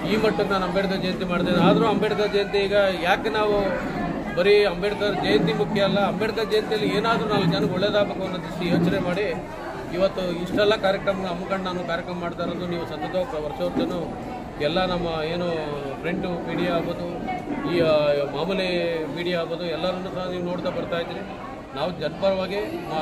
ಈ ಮಟ್ಟಕ್ಕೆ ನಾನು ಅಂಬೇಡ್ಕರ್ ಜಯಂತಿ ಮಾಡಿದ್ದೇನೆ ಆದರೂ ಅಂಬೇಡ್ಕರ್ ಜಯಂತಿ ಈಗ ಯಾಕೆ ನಾವು ಬರೀ ಅಂಬೇಡ್ಕರ್ ಜಯಂತಿ ಮುಖ್ಯ ಅಲ್ಲ ಅಂಬೇಡ್ಕರ್ ಜಯಂತಿಯಲ್ಲಿ ಏನಾದರೂ ನಾಲ್ಕು ಜನಕ್ಕೆ ಒಳ್ಳೇದಾಗಬೇಕು ಅನ್ನೋ ದೃಷ್ಟಿ ಯೋಚನೆ ಮಾಡಿ ಇವತ್ತು ಇಷ್ಟೆಲ್ಲ ಕಾರ್ಯಕ್ರಮ ಹಮ್ಮಿಕೊಂಡು ನಾನು ಕಾರ್ಯಕ್ರಮ ಮಾಡ್ತಾ ಇರೋದು ನೀವು ಸತತವಾಗಿ ವರ್ಷ ವರ್ಷನೂ ಎಲ್ಲ ನಮ್ಮ ಏನು ಪ್ರಿಂಟು ಮೀಡಿಯಾ ಆಗ್ಬೋದು ಈ ಆ, ಮಾಮೂಲಿ ಮೀಡಿಯಾ ಆಗ್ಬೋದು ಎಲ್ಲರನ್ನೂ ಸಹ ನೀವು ನೋಡ್ತಾ ಬರ್ತಾ ಇದ್ದೀರಿ ನಾವು ಜನಪರವಾಗಿ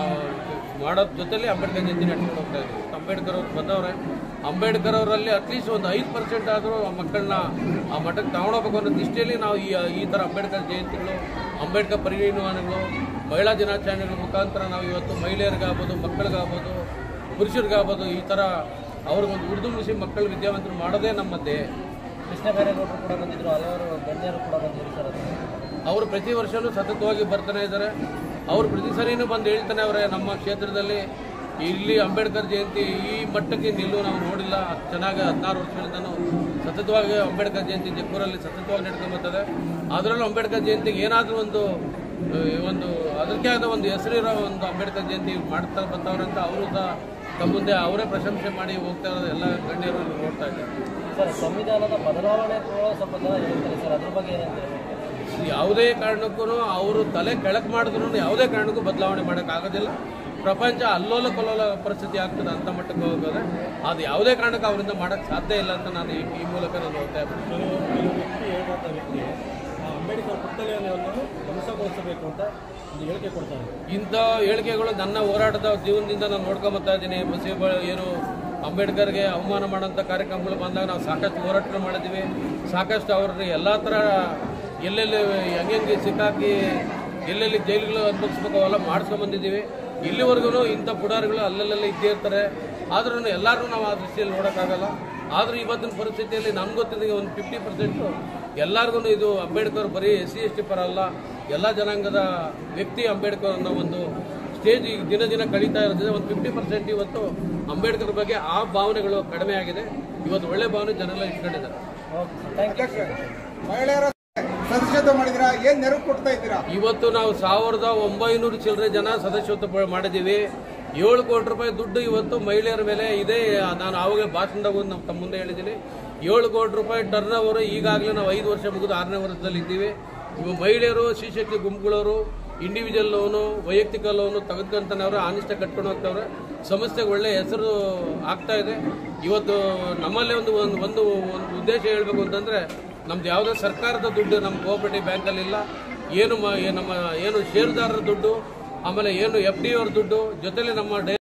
ಮಾಡೋದ್ರ ಜೊತೆಲಿ ಅಂಬೇಡ್ಕರ್ ಜಯಂತಿ ನಡ್ಕೊಂಡು ಹೋಗ್ತಾ ಇದ್ದೀವಿ ಅಂಬೇಡ್ಕರ್ ಅವ್ರು ಬಂದವ್ರೆ ಅಂಬೇಡ್ಕರ್ ಅವರಲ್ಲಿ ಅಟ್ಲೀಸ್ಟ್ ಒಂದು ಐದು ಪರ್ಸೆಂಟ್ ಆದರೂ ಆ ಮಕ್ಕಳನ್ನ ಆ ಮಟ್ಟಕ್ಕೆ ತಗೊಂಡೋಗ್ಬೇಕು ಅನ್ನೋ ದೃಷ್ಟಿಯಲ್ಲಿ ನಾವು ಈ ಈ ಥರ ಅಂಬೇಡ್ಕರ್ ಜಯಂತಿಗಳು ಅಂಬೇಡ್ಕರ್ ಪರಿನಿರ್ವಾಣಗಳು ಮಹಿಳಾ ದಿನಾಚರಣೆಗಳ ಮುಖಾಂತರ ನಾವು ಇವತ್ತು ಮಹಿಳೆಯರಿಗಾಗ್ಬೋದು ಮಕ್ಕಳಿಗಾಗ್ಬೋದು ಪುರುಷರಿಗಾಗ್ಬೋದು ಈ ಥರ ಅವ್ರಿಗೊಂದು ಉರ್ದುಂಬಿಸಿ ಮಕ್ಕಳು ವಿದ್ಯಾವಂತರು ಮಾಡೋದೇ ನಮ್ಮದೇ ಕೃಷ್ಣ ಬೈರೇಗೌಡರು ಕೂಡ ಬಂದಿದ್ರು ಹಲವಾರು ಗಣ್ಯರು ಕೂಡ ಬಂದಿದ್ರು ಸರ್ ಅದು ಅವರು ಪ್ರತಿ ವರ್ಷವೂ ಸತತವಾಗಿ ಬರ್ತಾನೆ ಇದ್ದಾರೆ ಅವರು ಪ್ರತಿ ಸರಿನೂ ಬಂದು ಹೇಳ್ತಾನೆ ಅವರೇ ನಮ್ಮ ಕ್ಷೇತ್ರದಲ್ಲಿ ಇಲ್ಲಿ ಅಂಬೇಡ್ಕರ್ ಜಯಂತಿ ಈ ಮಟ್ಟಕ್ಕೆ ನಿಲ್ಲು ನಾವು ನೋಡಿಲ್ಲ ಅಷ್ಟ್ ಚೆನ್ನಾಗಿ ಹದಿನಾರು ವರ್ಷಗಳಿಂದನೂ ಸತತವಾಗಿ ಅಂಬೇಡ್ಕರ್ ಜಯಂತಿ ಜಕ್ಕೂರಲ್ಲಿ ಸತತವಾಗಿ ನಡ್ಕೊಂಡು ಬರ್ತದೆ ಅದರಲ್ಲೂ ಅಂಬೇಡ್ಕರ್ ಜಯಂತಿಗೆ ಏನಾದರೂ ಒಂದು ಆ, ಒಂದು ಅದಕ್ಕೆ ಆದ ಒಂದು ಹೆಸರಿರೋ ಒಂದು ಅಂಬೇಡ್ಕರ್ ಜಯಂತಿ ಮಾಡ್ತಾ ಬರ್ತಾವ್ರೆ ಅಂತ ಅವರು ಸಹ ತಮ್ಮ ಮುಂದೆ ಅವರೇ ಪ್ರಶಂಸೆ ಮಾಡಿ ಹೋಗ್ತಾ ಇರೋದು ಎಲ್ಲ ಗಣ್ಯರು ನೋಡ್ತಾ ಇದ್ದಾರೆ ಸರ್ ಸಂವಿಧಾನದ ಬದಲಾವಣೆ ಕೂಡ ಸ್ವಲ್ಪ ಜನ ಹೇಳ್ತಾರೆ ಸರ್ ಅದ್ರ ಬಗ್ಗೆ ಏನಂತಾರೆ ಯಾವುದೇ ಕಾರಣಕ್ಕೂ ಅವರು ತಲೆ ಕೆಳಕ್ಕೆ ಮಾಡಿದ್ರು ಯಾವುದೇ ಕಾರಣಕ್ಕೂ ಬದಲಾವಣೆ ಮಾಡೋಕ್ಕಾಗೋದಿಲ್ಲ ಪ್ರಪಂಚ ಅಲ್ಲೋಲ ಕಲ್ಲೋಲ ಪರಿಸ್ಥಿತಿ ಆಗ್ತದೆ ಅಂತ ಮಟ್ಟಕ್ಕೆ ಹೋಗೋದೆ ಅದು ಯಾವುದೇ ಕಾರಣಕ್ಕೂ ಅವರಿಂದ ಮಾಡೋಕ್ಕೆ ಸಾಧ್ಯ ಇಲ್ಲ ಅಂತ ನಾನು ಈ- ಈ ಮೂಲಕ ನಾನು ಒತ್ತಾಯ ಮಾಡ್ತೀನಿ ವ್ಯಕ್ತಿ ಹೇಳ್ದಂಥ ವ್ಯಕ್ತಿ ಆ ಅಂಬೇಡ್ಕರ್ ಪುಸ್ತಕವನ್ನು ಧ್ವಂಸಗೊಳಿಸಬೇಕು ಅಂತ ಒಂದು ಹೇಳಿಕೆ ಕೊಡ್ತಾರೆ ಇಂಥ ಹೇಳಿಕೆಗಳು ನನ್ನ ಹೋರಾಟದ ಜೀವನದಿಂದ ನಾನು ನೋಡ್ಕೊಂಬತ್ತಾ ಇದ್ದೀನಿ ಮುಸ್ಲಿಂ ಏನು ಅಂಬೇಡ್ಕರ್ಗೆ ಅವಮಾನ ಮಾಡೋಂಥ ಕಾರ್ಯಕ್ರಮಗಳು ಬಂದಾಗ ನಾವು ಸಾಕಷ್ಟು ಹೋರಾಟ ಮಾಡಿದ್ದೀವಿ ಸಾಕಷ್ಟು ಅವ್ರಿಗೆ ಎಲ್ಲ ಥರ ಎಲ್ಲೆಲ್ಲಿ ಹೆಂಗೆ ಸಿಕ್ಕಾಕಿ ಎಲ್ಲೆಲ್ಲಿ ಜೈಲುಗಳು ಅನುಭವಿಸ್ಬೇಕು ಅವೆಲ್ಲ ಮಾಡಿಸ್ಕೊಂಬಂದಿದ್ದೀವಿ ಇಲ್ಲಿವರೆಗೂ ಇಂಥ ಪುಡಾರಿಗಳು ಅಲ್ಲೆಲ್ಲೆಲ್ಲ ಇದ್ದೇ ಇರ್ತಾರೆ ಆದ್ರೂ ಎಲ್ಲರೂ ನಾವು ಆ ದೃಷ್ಟಿಯಲ್ಲಿ ನೋಡೋಕ್ಕಾಗಲ್ಲ ಆದರೂ ಇವತ್ತಿನ ಪರಿಸ್ಥಿತಿಯಲ್ಲಿ ನಮ್ಗೆ ಗೊತ್ತಿದ್ದ ಒಂದು ಫಿಫ್ಟಿ ಪರ್ಸೆಂಟು ಎಲ್ಲರಿಗೂ ಇದು ಅಂಬೇಡ್ಕರ್ ಬರೀ ಎಸ್ ಸಿ ಎಸ್ ಟಿ ಪರ ಅಲ್ಲ ಎಲ್ಲ ಜನಾಂಗದ ವ್ಯಕ್ತಿ ಅಂಬೇಡ್ಕರ್ ಅನ್ನೋ ಒಂದು ಸ್ಟೇಜ್ ಈಗ ದಿನ ದಿನ ಕಳೀತಾ ಇರೋದ್ರಿಂದ ಒಂದು ಫಿಫ್ಟಿ ಪರ್ಸೆಂಟ್ ಇವತ್ತು ಅಂಬೇಡ್ಕರ್ ಬಗ್ಗೆ ಆ ಭಾವನೆಗಳು ಕಡಿಮೆ ಆಗಿದೆ ಇವತ್ತು ಒಳ್ಳೆ ಭಾವನೆ ಜನರೆಲ್ಲ ಇಟ್ಕೊಂಡಿದ್ದಾರೆ ಓಕೆ ಥ್ಯಾಂಕ್ ಯು ಮಹಿಳೆಯರ ಸದಸ್ಯತ್ವ ಮಾಡಿದಿರಾ ಏನ್ ನೆರವು ಕೊಡ್ತಾ ಇದ್ದೀರಾ ಇವತ್ತು ನಾವು ಸಾವಿರದ ಒಂಬೈನೂರು ಚಿಲ್ಲರೆ ಜನ ಸದಸ್ಯತ್ವ ಮಾಡಿದ್ದೀವಿ ಏಳು ಕೋಟಿ ರೂಪಾಯಿ ದುಡ್ಡು ಇವತ್ತು ಮಹಿಳೆಯರ ಮೇಲೆ ಇದೆ ನಾನು ಆವಾಗ ಭಾಷಣದಾಗ ಒಂದು ನಮ್ಮ ತಮ್ಮ ಮುಂದೆ ಹೇಳಿದ್ದೀನಿ ಏಳು ಕೋಟಿ ರೂಪಾಯಿ ಟರ್ನ್ ಓವರ್ ಈಗಾಗಲೇ ನಾವು ಐದು ವರ್ಷ ಮುಗಿದು ಆರನೇ ವರ್ಷದಲ್ಲಿ ಇದ್ದೀವಿ ಇವು ಮಹಿಳೆಯರು ಶಿಶಕ್ತಿ ಗುಂಪುಗಳವರು ಇಂಡಿವಿಜುವಲ್ ಲೋನು ವೈಯಕ್ತಿಕ ಲೋನು ತೆಗೆದುಕೊಂತಾನವ್ರೆ ಆನಿಷ್ಟ ಕಟ್ಕೊಂಡು ಹೋಗ್ತಾವ್ರೆ ಸಂಸ್ಥೆಗೆ ಒಳ್ಳೆ ಹೆಸರು ಆಗ್ತಾ ಇದೆ ಇವತ್ತು ನಮ್ಮಲ್ಲೇ ಒಂದು ಒಂದು ಒಂದು ಒಂದು ಉದ್ದೇಶ ಹೇಳಬೇಕು ಅಂತಂದ್ರೆ ನಮ್ದು ಯಾವುದೇ ಸರ್ಕಾರದ ದುಡ್ಡು ನಮ್ಮ ಕೋಆಪರೇಟಿವ್ ಬ್ಯಾಂಕಲ್ಲಿ ಇಲ್ಲ ಏನು ಮ- ನಮ್ಮ ಏನು ಷೇರುದಾರರ ದುಡ್ಡು ಆಮೇಲೆ ಏನು ಎಫ್ ಡಿ ಅವ್ರ ದುಡ್ಡು ಜೊತೆಲಿ ನಮ್ಮ ಡೈ